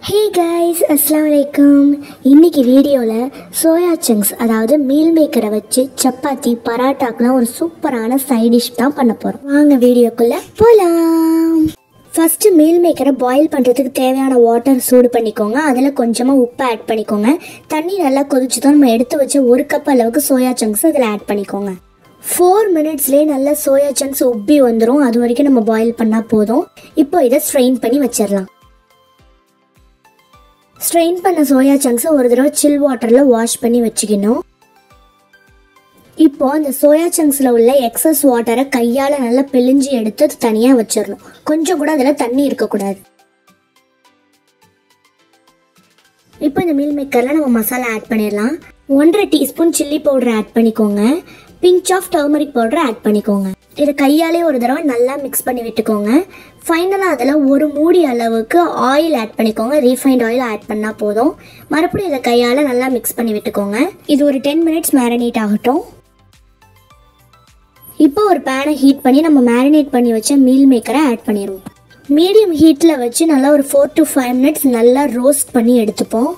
hey guys அஸ்லாம் வலைக்கம் இன்னைக்கு வீடியோவில் சோயா சங்க்ஸ் அதாவது மீல் மேக்கரை வச்சு சப்பாத்தி பராட்டாக்கெலாம் ஒரு சூப்பரான சைட் டிஷ் தான் பண்ண போகிறோம் வாங்க வீடியோக்குள்ளே போகலாம் ஃபஸ்ட்டு மீல் மேக்கரை பாயில் பண்ணுறதுக்கு தேவையான வாட்டர் சூடு பண்ணிக்கோங்க அதில் கொஞ்சமாக உப்பு ஆட் பண்ணிக்கோங்க தண்ணி நல்லா கொதிச்சுதான் நம்ம எடுத்து வச்ச ஒரு கப் அளவுக்கு சோயா சங்க்ஸ் அதில் ஆட் பண்ணிக்கோங்க ஃபோர் மினிட்ஸ்லேயே நல்லா சோயா சங்க்ஸ் உப்பி வந்துடும் அது வரைக்கும் நம்ம பாயில் பண்ணால் போதும் இப்போ இதை ஸ்ட்ரெயின் பண்ணி வச்சிடலாம் ஸ்ட்ரெயின் பண்ண சோயா சங்க்ஸை ஒரு தடவை சில் வாட்டரில் வாஷ் பண்ணி வச்சுக்கணும் இப்போ அந்த சோயா சங்க்ஸில் உள்ள எக்ஸஸ் வாட்டரை கையால் நல்லா பிழிஞ்சு எடுத்து அது தனியாக வச்சிடணும் கொஞ்சம் கூட அதில் தண்ணி இருக்கக்கூடாது இப்போ இந்த மீல் மேக்கரில் நம்ம மசாலா ஆட் பண்ணிடலாம் ஒன்றரை டீஸ்பூன் சில்லி பவுடர் ஆட் பண்ணிக்கோங்க pinch of turmeric powder add பண்ணிக்கோங்க இதை கையாலே ஒரு தடவை நல்லா மிக்ஸ் பண்ணி விட்டுக்கோங்க ஃபைனலாக அதில் ஒரு மூடி அளவுக்கு ஆயில் ஆட் பண்ணிக்கோங்க ரீஃபைண்ட் ஆயில் ஆட் பண்ணால் போதும் மறுபடியும் இதை கையால் நல்லா மிக்ஸ் பண்ணி விட்டுக்கோங்க இது ஒரு டென் மினிட்ஸ் மேரினேட் ஆகட்டும் இப்போ ஒரு பேனை ஹீட் பண்ணி நம்ம மேரினேட் பண்ணி வச்ச மீல் மேக்கரை ஆட் பண்ணிடுவோம் மீடியம் ஹீட்டில் வச்சு நல்லா ஒரு ஃபோர் டு ஃபைவ் மினிட்ஸ் நல்லா ரோஸ்ட் பண்ணி எடுத்துப்போம்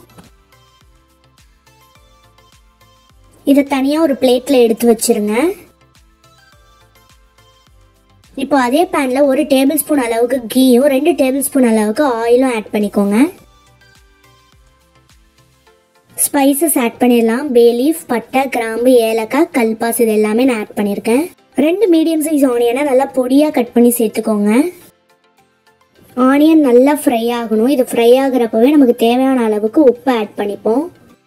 இதை தனியாக ஒரு பிளேட்டில் எடுத்து வச்சிருங்க இப்போ அதே பேனில் ஒரு டேபிள் ஸ்பூன் அளவுக்கு கீயும் ரெண்டு டேபிள் ஸ்பூன் அளவுக்கு ஆயிலும் ஆட் பண்ணிக்கோங்க ஸ்பைசஸ் ஆட் பண்ணிடலாம் பேலீஃப் பட்டை கிராம்பு ஏலக்காய் கல்பாஸ் இது எல்லாமே நான் ஆட் பண்ணியிருக்கேன் ரெண்டு மீடியம் சைஸ் ஆனியனை நல்லா பொடியாக கட் பண்ணி சேர்த்துக்கோங்க ஆனியன் நல்லா ஃப்ரை ஆகணும் இது ஃப்ரை ஆகுறப்பவே நமக்கு தேவையான அளவுக்கு உப்பு ஆட் பண்ணிப்போம்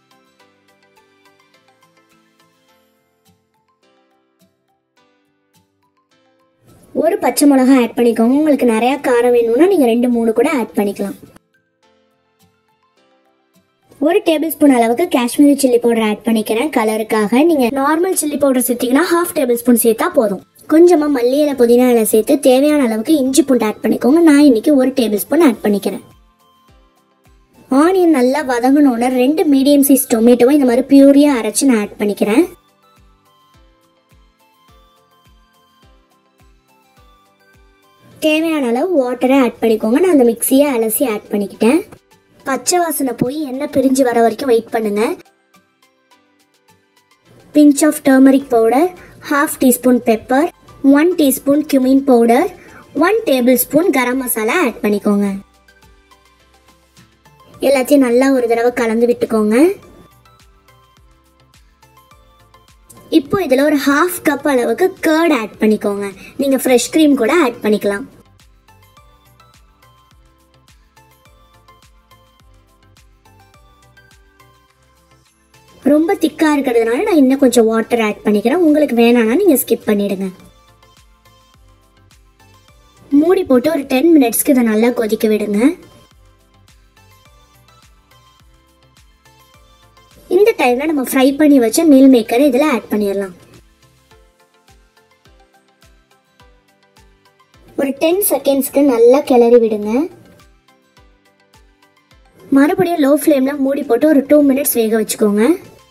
ஒரு பச்சை மிளகாய் ஆட் பண்ணிக்கோங்க உங்களுக்கு நிறையா காரம் வேணும்னா நீங்கள் ரெண்டு மூணு கூட ஆட் பண்ணிக்கலாம் ஒரு டேபிள் ஸ்பூன் அளவுக்கு காஷ்மீரி சில்லி பவுடர் ஆட் பண்ணிக்கிறேன் கலருக்காக நீங்கள் நார்மல் சில்லி பவுடர் சேர்த்தீங்கன்னா ஹாஃப் டேபிள் ஸ்பூன் சேர்த்தா போதும் கொஞ்சமாக மல்லி இலை புதினா இலை சேர்த்து தேவையான அளவுக்கு இஞ்சி பூண்டு ஆட் பண்ணிக்கோங்க நான் இன்னைக்கு ஒரு டேபிள் ஸ்பூன் ஆட் பண்ணிக்கிறேன் ஆனியன் நல்லா வதங்கணுன்னு ரெண்டு மீடியம் சைஸ் டொமேட்டோவை இந்த மாதிரி பியூரியாக அரைச்சி நான் ஆட் பண்ணிக்கிறேன் தேவையான அளவு வாட்டரை ஆட் பண்ணிக்கோங்க நான் அந்த மிக்சியை அலசி ஆட் பண்ணிக்கிட்டேன் பச்சை வாசனை போய் எண்ணெய் பிரிஞ்சு வர வரைக்கும் வெயிட் பண்ணுங்க pinch of turmeric powder half teaspoon pepper one teaspoon cumin powder one tablespoon garam masala add பண்ணிக்கோங்க எல்லாத்தையும் நல்லா ஒரு தடவை கலந்து விட்டுக்கோங்க இப்போ இதில் ஒரு ஹாஃப் கப் அளவுக்கு கர்ட் ஆட் பண்ணிக்கோங்க நீங்கள் ஃப்ரெஷ் க்ரீம் கூட ஆட் பண்ணிக்கலாம் ரொம்ப திக்காக இருக்கிறதுனால நான் இன்னும் கொஞ்சம் வாட்டர் ஆட் பண்ணிக்கிறேன் உங்களுக்கு வேணாம்னா நீங்கள் ஸ்கிப் பண்ணிடுங்க மூடி போட்டு ஒரு டென் மினிட்ஸ்க்கு இதை நல்லா கொதிக்க விடுங்க இந்த டைமில் நம்ம ஃப்ரை பண்ணி வச்ச மீல் மேக்கரை இதில் ஆட் பண்ணிடலாம் ஒரு டென் செகண்ட்ஸ்க்கு நல்லா கிளறி விடுங்க மறுபடியும் லோ ஃப்ளேமில் மூடி போட்டு ஒரு டூ மினிட்ஸ் வேக வச்சுக்கோங்க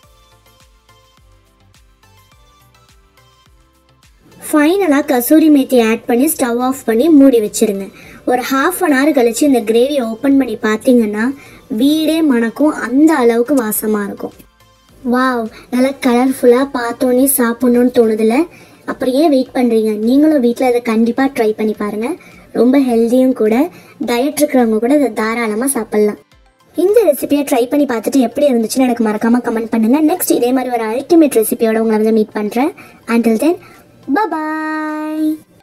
ஃபைனலாக கசூரி மேத்தி ஆட் பண்ணி ஸ்டவ் ஆஃப் பண்ணி மூடி வச்சிருங்க ஒரு ஹாஃப் அன் ஹவர் கழிச்சு இந்த கிரேவியை ஓப்பன் பண்ணி பார்த்தீங்கன்னா வீடே மணக்கும் அந்த அளவுக்கு வாசமாக இருக்கும் வாவ் நல்லா கலர்ஃபுல்லாக பார்த்தோன்னே சாப்பிட்ணுன்னு தோணுதில்ல அப்புறம் ஏன் வெயிட் பண்ணுறீங்க நீங்களும் வீட்டில் இதை கண்டிப்பாக ட்ரை பண்ணி பாருங்கள் ரொம்ப ஹெல்த்தியும் கூட டயட் இருக்கிறவங்க கூட இதை தாராளமாக சாப்பிட்லாம் இந்த ரெசிபியை ட்ரை பண்ணி பார்த்துட்டு எப்படி இருந்துச்சுன்னு எனக்கு மறக்காமல் கமெண்ட் பண்ணுங்கள் நெக்ஸ்ட் இதே மாதிரி ஒரு அல்டிமேட் ரெசிபியோட உங்களை வந்து மீட் பண்ணுறேன் அண்டில் தென் பபாய்